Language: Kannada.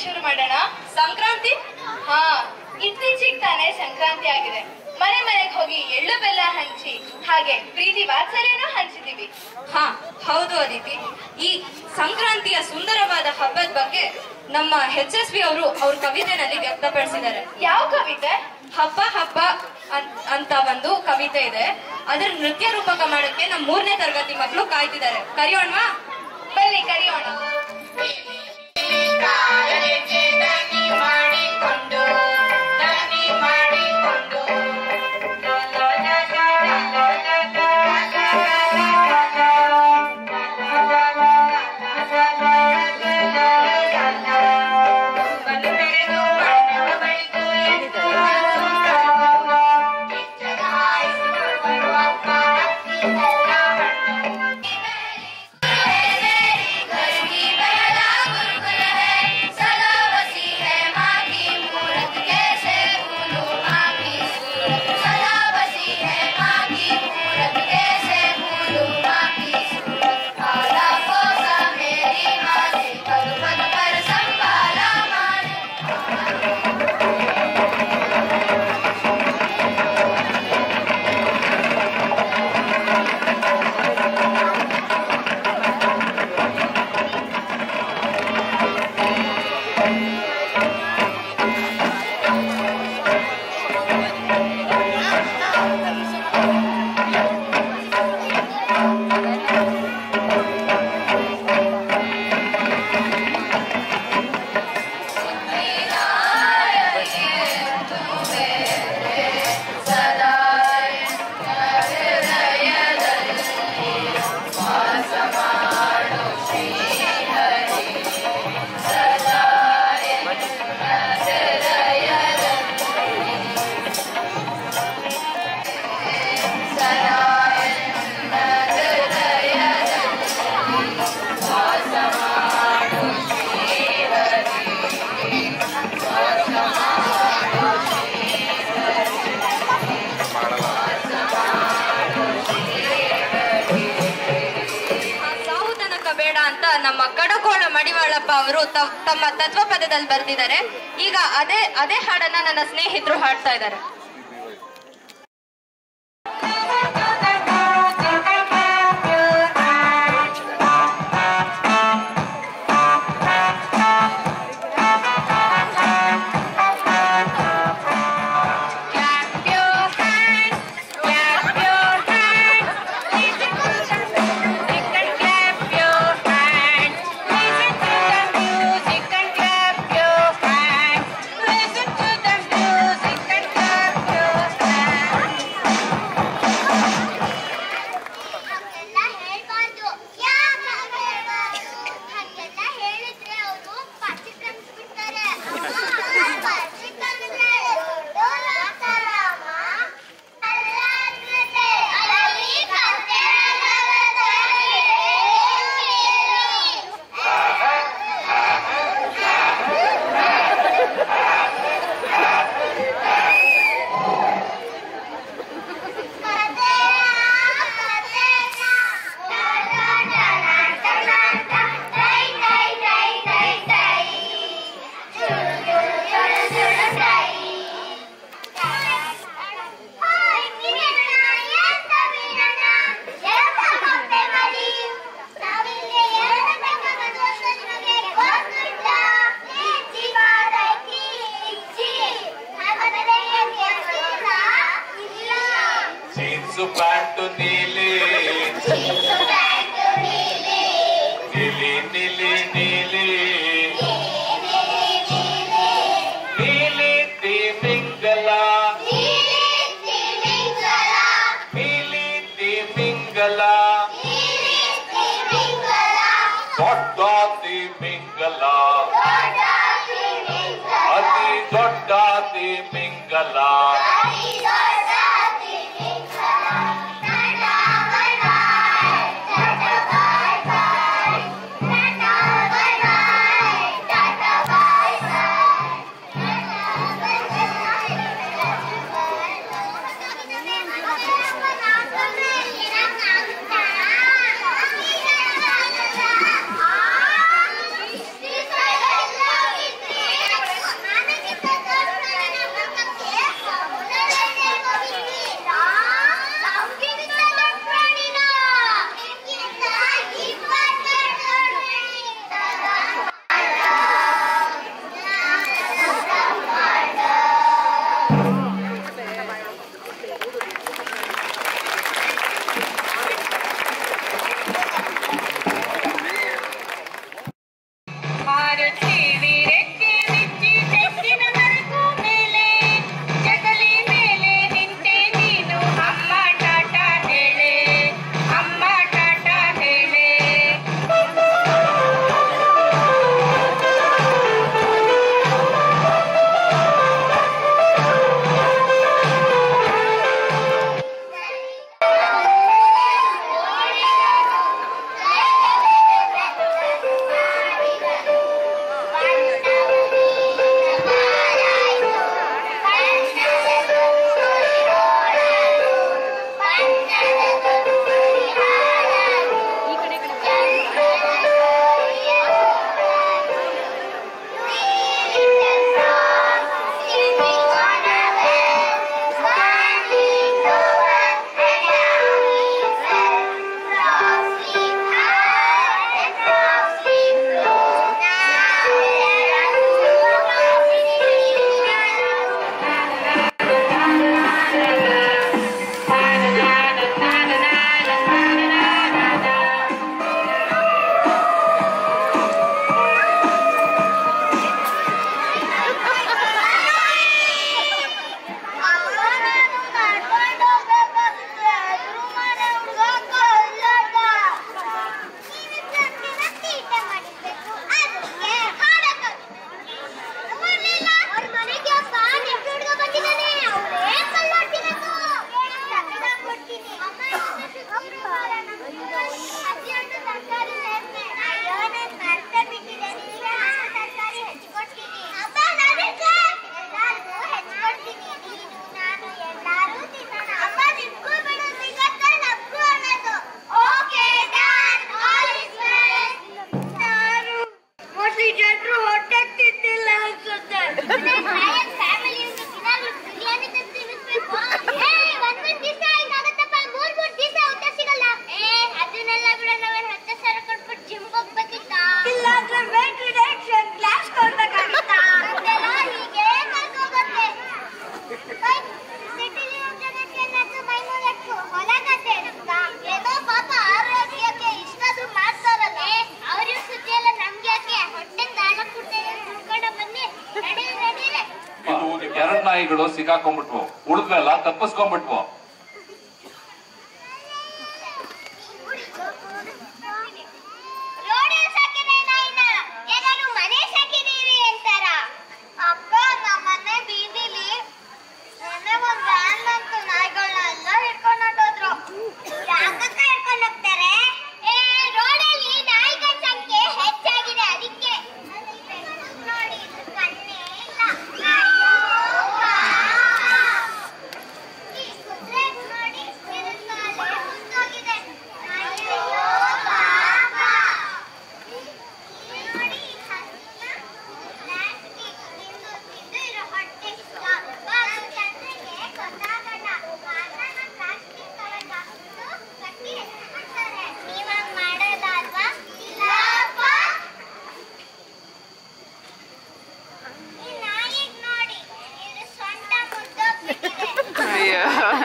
ಶುರು ಮಾಡೋಣ ಸಂಕ್ರಾಂತಿ ಹಾ ಇತ್ತೀಚೆಗೆ ತಾನೇ ಸಂಕ್ರಾಂತಿ ಆಗಿದೆ ಮನೆ ಮನೆಗೆ ಹೋಗಿ ಎಳ್ಳು ಬೆಲ್ಲ ಹಂಚಿ ಹಾಗೆ ಪ್ರೀತಿ ವಾತ್ಸಲ್ಯನೂ ಹಂಚಿದೀವಿ ಹಾ ಹೌದು ಅದಿತಿ ಈ ಸಂಕ್ರಾಂತಿಯ ಸುಂದರವಾದ ಹಬ್ಬದ ಬಗ್ಗೆ ನಮ್ಮ ಎಚ್ ಎಸ್ ಪಿ ಅವರು ಅವ್ರ ಕವಿತೆನಲ್ಲಿ ವ್ಯಕ್ತಪಡಿಸಿದ್ದಾರೆ ಯಾವ ಕವಿತೆ ಹಬ್ಬ ಹಬ್ಬ ಅನ್- ಅಂತ ಒಂದು ಕವಿತೆ ಇದೆ ಅದ್ರ ನೃತ್ಯ ರೂಪಕ ಮಾಡಕ್ಕೆ ನಮ್ಮ ಮೂರನೇ ತರಗತಿ ಮಕ್ಕಳು ಕಾಯ್ತಿದ್ದಾರೆ ಕರಿಯೋಣವಾ ಬನ್ನಿ ಕರೆಯೋಣ ಆ ಸಾವು ತನಕ ಬೇಡ ಅಂತ ನಮ್ಮ ಕಡಕೋಳ ಮಡಿವಾಳಪ್ಪ ಅವರು ತ- ತಮ್ಮ ತತ್ವ ಪದದಲ್ಲಿ ಬರ್ತಿದ್ದಾರೆ ಈಗ ಅದೇ ಅದೇ ಹಾಡನ್ನ ನನ್ನ ಸ್ನೇಹಿತರು ಹಾಡ್ತಾ ಇದ್ದಾರೆ ಹಾಗೆಲ್ಲ ಹೇಳ್ಬಾರ್ದು ಯಾಕೆ ಹಾಗೆ ಹೇಳ್ಬಾರ್ದು ಹಾಗೆಲ್ಲ ಹೇಳಿದ್ರೆ ಅವರು ಪಾಚಿ ಕನ್ಸ್ಬಿಡ್ತಾರೆ ಪಾಚಿ ಕನ್ಸ್ರೆ ದೊಡ್ಡೋರ್ ಆಗ್ತಾರಮ್ಮ. ಅಲ್ಲಾದ್ರತೆ ಅಲ್ಲಿ ಕತ್ತಲಲ್ಲದ ಇಲ್ಲ ಜೀನ್ಸು ಪ್ಯಾಂಟು ನೀಲಿ ನೀಲಿ ನೀಲಿ ನೀಲಿ ನೀಲಿ ತಿಮಿಂಗಲ ನೀಲಿ ತಿಮಿಂಗಲ ದೊಡ್ಡ ತಿಮಿಂಗಲ ಅತಿ ದೊಡ್ಡ ತಿಮಿಂಗಲ ಆ ಹಾರುತ್ತೀವಿ ರೆಕ್ಕೆ ಬಿಚ್ಚಿ ತೆತ್ತಿನ ಮರಗೂ ಮೇಲೆ ಜಗಲಿ ಮೇಲೆ ನಿಂತೆ ನೀನು ಅಮ್ಮ ಟಾಟ ಹೇಳೆ ಅಮ್ಮ ಟಾಟ ಹೇಳೆ ಮೋಸ್ಟ್ಲಿ ಜನರು ಹೊಟ್ಟೆ ತಿಂತಿಲ್ಲ ಅನ್ಸುತ್ತೆ ಇಲ್ಲಾಂದ್ರೆ ವೇಟ್ ರಿಡಕ್ಷನ್ ಕ್ಲಾಸ್ ಕೊಡ್ಬೇಕಾಗಿತ್ತಾ ಏನೋ ಪಾಪ ಆರೋಗ್ಯಕ್ಕೆ ಇಷ್ಟದು ಮಾಡ್ತಾರಲ್ಲ ಅವ್ರ ಸುದ್ದಿ ಎಲ್ಲ ನಮ್ಗೆ ಯಾಕೆ ಹೊಟ್ಟೆ ದಾಳ ಕೊಡ್ತೇನೆ ಕುಡ್ಕೊಂಡ ಬನ್ನಿ ನಡೀರಿ ನಡೀರಿ ಇದು ಕೆರಡ್ ನಾಯಿಗಳು ಸಿಕ್ಕಾಕೊಂಡ್ಬಿಟ್ವು ಉಳಿದ್ವೆಲ್ಲ ತಪ್ಪಿಸ್ಕೊಂಡ್ಬಿಟ್ವು ರೋಡಲ್ಲಿ ಸಾಕಿದ್ರೆ ನಾಯಿನ ಏನಾದ್ರು ಮನೆ ಸಾಕಿದೀರಿ ಅಂತಾರ ಅಪ್ಪ ನಮ್ಮನೆ ಬೀದಿಲಿ ಮೊನ್ನೆ ಒಂದ್ ವ್ಯಾನ್ ಬಂತು ನಾಯಿಗಳನ್ನೆಲ್ಲ ಹಿಡ್ಕೊಂಡು ಹೊಟ್ಟೋದ್ರು ಯಾಕಕ್ಕ ಹಿಡ್ಕೊಂಡು ಹೋಗ್ತಾರೆ ಏ ರೋಡಲ್ಲಿ ನಾಯಿಗಳ ಸಂಖ್ಯೆ ಹೆಚ್ಚಾಗಿದೆ ಅದಕ್ಕೆ ನೋಡಿ ಇದು ಕಣ್ಣೇ ಇಲ್ಲ ಅಯ್ಯೋ ಪಾಪ. ಈ ಕುದುರೆ ನೋಡಿ ಎರಡು ಕಾಲೇ ಮುಗ್ದೋಗಿದೆ. ಅಯ್ಯೋ ಪಾಪ. ಈ ನೋಡಿ ಈ ಹಸುನ ಪ್ಲಾಸ್ಟಿಕ್ ತಿಂದು ತಿಂದು ಇರೋ ಹೊಟ್ಟೆ ಅಪ್ಪ ಅದು ಜನರಿಗೆ ಗೊತ್ತಾಗಲ್ಲ. ಕಾರಣ ಪ್ಲಾಸ್ಟಿಕ್ ಕವರ್ಗೆ ಹಾಕ್ಬಿಟ್ಟು ಕಟ್ಟಿ ಎತ್ಕೊಂಡ್ಬಿಡ್ತಾರೆ. ನೀವಾಗ್ ಮಾಡೋದಾ ಅಲ್ವಾ? ಇಲ್ಲಪ್ಪ. ಈ ನಾಯಿಗ್ ನೋಡಿ ಇದು ಸೊಂಟ ಮುದ್ದೋಗ್ಬಿಟ್ಟಿದೆ